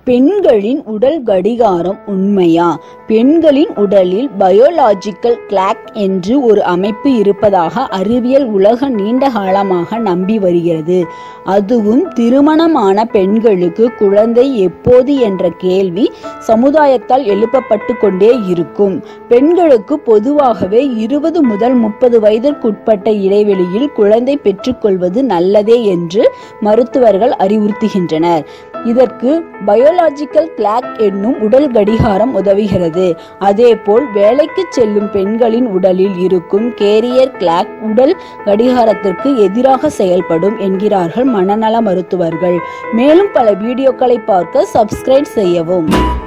பெண்களின் உடல் கடிகாரம் உண்மையா பெண்களின் உடலில் பயோலாஜிக்கல் கிளாக் என்று ஒரு அமைப்பு இருப்பதாக அறிவியல் உலக நீண்ட காலமாக நம்பி வருகிறது அதுவும் திருமணமான பெண்களுக்கு குழந்தை எப்போது என்ற கேள்வி சமுதாயத்தால் எழுப்பப்பட்டு கொண்டே இருக்கும் பெண்களுக்கு பொதுவாகவே இருபது முதல் முப்பது வயதிற்குட்பட்ட இடைவெளியில் குழந்தை பெற்றுக்கொள்வது நல்லதே என்று மருத்துவர்கள் அறிவுறுத்துகின்றனர் இதற்கு பயோலாஜிக்கல் கிளாக் என்னும் உடல் கடிகாரம் உதவுகிறது அதேபோல் வேலைக்கு செல்லும் பெண்களின் உடலில் இருக்கும் கேரியர் கிளாக் உடல் கடிகாரத்திற்கு எதிராக செயல்படும் என்கிறார்கள் மனநல மருத்துவர்கள் மேலும் பல வீடியோக்களை பார்க்க சப்ஸ்கிரைப் செய்யவும்